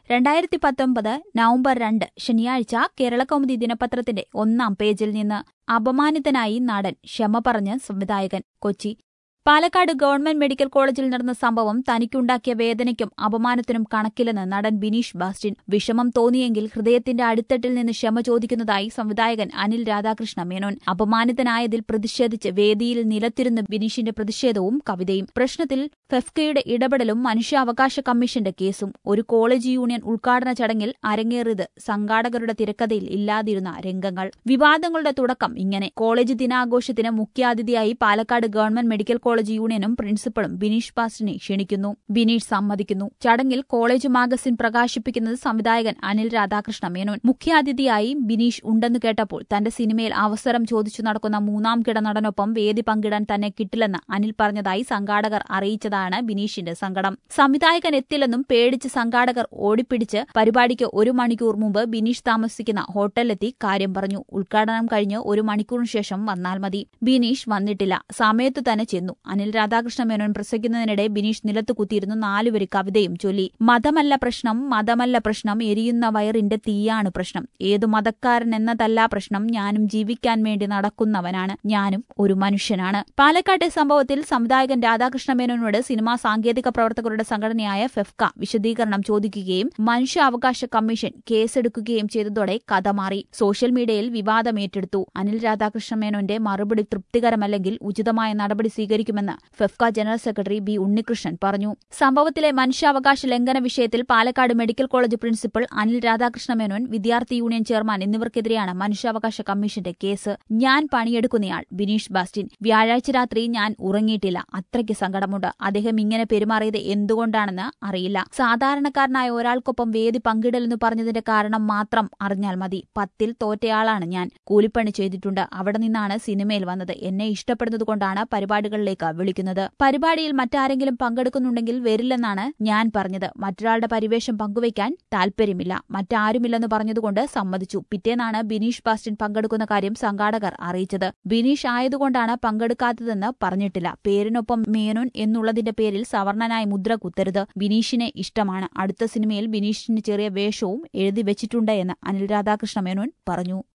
രണ്ടായിരത്തി പത്തൊമ്പത് നവംബർ രണ്ട് ശനിയാഴ്ച കേരളകൗമുദി ദിനപത്രത്തിന്റെ ഒന്നാം പേജിൽ നിന്ന് അപമാനിതനായി നടൻ ക്ഷമ പറഞ്ഞ് സംവിധായകൻ കൊച്ചി പാലക്കാട് ഗവൺമെന്റ് മെഡിക്കൽ കോളേജിൽ നടന്ന സംഭവം തനിക്കുണ്ടാക്കിയ വേദനയ്ക്കും അപമാനത്തിനും കണക്കില്ലെന്ന് നടൻ ബിനീഷ് ബാസ്റ്റിൻ വിഷമം തോന്നിയെങ്കിൽ ഹൃദയത്തിന്റെ അടിത്തട്ടിൽ നിന്ന് ക്ഷമ ചോദിക്കുന്നതായി സംവിധായകൻ അനിൽ രാധാകൃഷ്ണ മേനോൻ അപമാനിതനായതിൽ പ്രതിഷേധിച്ച് വേദിയിൽ നിലത്തിരുന്ന് ബിനീഷിന്റെ പ്രതിഷേധവും കവിതയും പ്രശ്നത്തിൽ ഫെഫ്കയുടെ ഇടപെടലും മനുഷ്യാവകാശ കമ്മീഷന്റെ കേസും ഒരു കോളേജ് യൂണിയൻ ഉദ്ഘാടന ചടങ്ങിൽ അരങ്ങേറിയത് സംഘാടകരുടെ തിരക്കഥയിൽ ഇല്ലാതിരുന്ന രംഗങ്ങൾ വിവാദങ്ങളുടെ തുടക്കം ഇങ്ങനെ കോളേജ് ദിനാഘോഷത്തിന് മുഖ്യാതിഥിയായി പാലക്കാട് ഗവൺമെന്റ് മെഡിക്കൽ കോളേജ് യൂണിയനും പ്രിൻസിപ്പളും ബിനീഷ് ബാസ്റ്റിനെ ക്ഷണിക്കുന്നു ബിനീഷ് സമ്മതിക്കുന്നു ചടങ്ങിൽ കോളേജ് മാഗസിൻ പ്രകാശിപ്പിക്കുന്നത് സംവിധായകൻ അനിൽ രാധാകൃഷ്ണ മേനോൻ മുഖ്യാതിഥിയായി ബിനീഷ് ഉണ്ടെന്ന് കേട്ടപ്പോൾ തന്റെ സിനിമയിൽ അവസരം ചോദിച്ചു നടക്കുന്ന മൂന്നാം കിട നടനൊപ്പം വേദി പങ്കിടാൻ തന്നെ കിട്ടില്ലെന്ന് അനിൽ പറഞ്ഞതായി സംഘാടകർ അറിയിച്ചതാണ് ബിനീഷിന്റെ സങ്കടം സംവിധായകൻ എത്തില്ലെന്നും പേടിച്ച് സംഘാടകർ ഓടിപ്പിടിച്ച് പരിപാടിക്ക് ഒരു മണിക്കൂർ മുമ്പ് ബിനീഷ് താമസിക്കുന്ന ഹോട്ടലിലെത്തി കാര്യം പറഞ്ഞു ഉദ്ഘാടനം കഴിഞ്ഞ് ഒരു മണിക്കൂറിന് ശേഷം വന്നാൽ മതി ബിനീഷ് വന്നിട്ടില്ല സമയത്ത് തന്നെ ചെന്നു അനിൽ രാധാകൃഷ്ണ മേനോൻ പ്രസംഗിക്കുന്നതിനിടെ ബിനീഷ് നിലത്ത് കുത്തിയിരുന്നു നാലുവരി കവിതയും ചൊല്ലി മതമല്ല പ്രശ്നം മതമല്ല പ്രശ്നം എരിയുന്ന വയറിന്റെ തീയാണ് പ്രശ്നം ഏതു മതക്കാരൻ എന്നതല്ല പ്രശ്നം ഞാനും ജീവിക്കാൻ വേണ്ടി നടക്കുന്നവനാണ് ഞാനും ഒരു മനുഷ്യനാണ് പാലക്കാട്ടെ സംഭവത്തിൽ സംവിധായകൻ രാധാകൃഷ്ണ മേനോനോട് സിനിമാ സാങ്കേതിക പ്രവർത്തകരുടെ സംഘടനയായ ഫെഫ്ക വിശദീകരണം ചോദിക്കുകയും മനുഷ്യാവകാശ കമ്മീഷൻ കേസെടുക്കുകയും ചെയ്തതോടെ കഥ മാറി സോഷ്യൽ മീഡിയയിൽ വിവാദം ഏറ്റെടുത്തു അനിൽ രാധാകൃഷ്ണ മേനോന്റെ മറുപടി തൃപ്തികരമല്ലെങ്കിൽ ഉചിതമായ നടപടി സ്വീകരിക്കുമെന്ന് FEFKA general secretary B Unnikrishnan പറഞ്ഞു സംഭവത്തിലെ മനുഷ്യാവകാശ ലംഘന വിഷയത്തിൽ Palakkad medical college principal Anil Radhakrishna Menon വിദ്യാർത്ഥി യൂണിയൻ ചെയർമാൻ എന്നിവർക്കെതിരെയാണ് മനുഷ്യാവകാശ കമ്മീഷന്റെ കേസ് ഞാൻ പണിയെടുക്കുന്നയാൾ ബിനീഷ് ബാസ്റ്റിൻ വ്യാഴാഴ്ച രാത്രി ഞാൻ ഉറങ്ങിയിട്ടില്ല അത്രയ്ക്ക് സങ്കടമുണ്ട് അദ്ദേഹം ഇങ്ങനെ പെരുമാറിയത് എന്തുകൊണ്ടാണെന്ന് അറിയില്ല സാധാരണക്കാരനായ ഒരാൾക്കൊപ്പം വേദി പങ്കിടലെന്ന് പറഞ്ഞതിന്റെ കാരണം മാത്രം അറിഞ്ഞാൽ മതി പത്തിൽ തോറ്റയാളാണ് ഞാൻ കൂലിപ്പണി ചെയ്തിട്ടുണ്ട് അവിടെ നിന്നാണ് സിനിമയിൽ വന്നത് എന്നെ ഇഷ്ടപ്പെടുന്നതുകൊണ്ടാണ് പരിപാടികളിലേക്ക് വിളിക്കുന്നത് പരിപാടിയിൽ മറ്റാരെങ്കിലും പങ്കെടുക്കുന്നുണ്ടെങ്കിൽ വരില്ലെന്നാണ് ഞാൻ പറഞ്ഞത് മറ്റൊരാളുടെ പരിവേഷം പങ്കുവയ്ക്കാൻ താൽപര്യമില്ല മറ്റാരുമില്ലെന്ന് പറഞ്ഞതുകൊണ്ട് സമ്മതിച്ചു പിറ്റേന്നാണ് ബിനീഷ് ബാസ്റ്റിൻ പങ്കെടുക്കുന്ന കാര്യം സംഘാടകർ അറിയിച്ചത് ബിനീഷ് ആയതുകൊണ്ടാണ് പങ്കെടുക്കാത്തതെന്ന് പറഞ്ഞിട്ടില്ല പേരിനൊപ്പം മേനോൻ എന്നുള്ളതിന്റെ പേരിൽ സവർണനായി മുദ്ര കുത്തരുത് ബിനീഷിനെ ഇഷ്ടമാണ് അടുത്ത സിനിമയിൽ ബിനീഷിന് ചെറിയ വേഷവും എഴുതി വെച്ചിട്ടുണ്ട് എന്ന് അനിൽ രാധാകൃഷ്ണ മേനോൻ പറഞ്ഞു